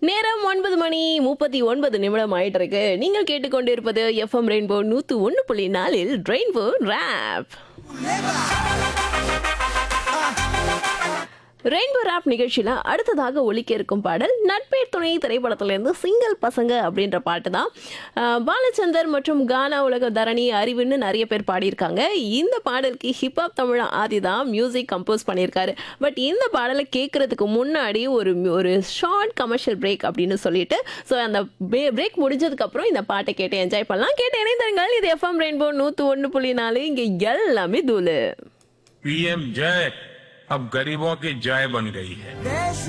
நேரம் ஒன்பது மணி முப்பத்தி ஒன்பது நிமிடம் ஆயிட்டு இருக்கு நீங்கள் கேட்டுக்கொண்டிருப்பது எஃப்எம் ரெயின்போ நூத்து ஒன்று புள்ளி நாலில் ரெயின்போ ரேப் ரெயின்போ ரேப் நிகழ்ச்சியில் அடுத்ததாக ஒலிக்க இருக்கும் பாடல் நட்பே துணை திரைப்படத்திலிருந்து சிங்கிள் பசங்க அப்படின்ற பாட்டு தான் அஹ், பாலச்சந்தர் மற்றும் கானா உலக தரணி அறிவுன்னு நிறைய பேர் பாடியிருக்காங்க இந்த பாடலுக்கு ஹிப்ஹாப் தமிழ் ஆதி தான் மியூசிக் கம்போஸ் பண்ணியிருக்காரு பட் இந்த பாடலை கேட்கறதுக்கு முன்னாடி ஒரு ஒரு ஷார்ட் கமர்ஷியல் பிரேக் அப்படின்னு சொல்லிட்டு ஸோ அந்த பிரேக் முடிஞ்சதுக்கப்புறம் இந்த பாட்டை கேட்டு என்ஜாய் பண்ணலாம் கேட்டு இணைந்திருங்கள் இது எஃப்எம் ரெயின்போ நூற்று ஒன்று புள்ளி நாலு இங்கே எல்லாமே தூளு पीएम जय अब गरीबों की जय बन गई है देश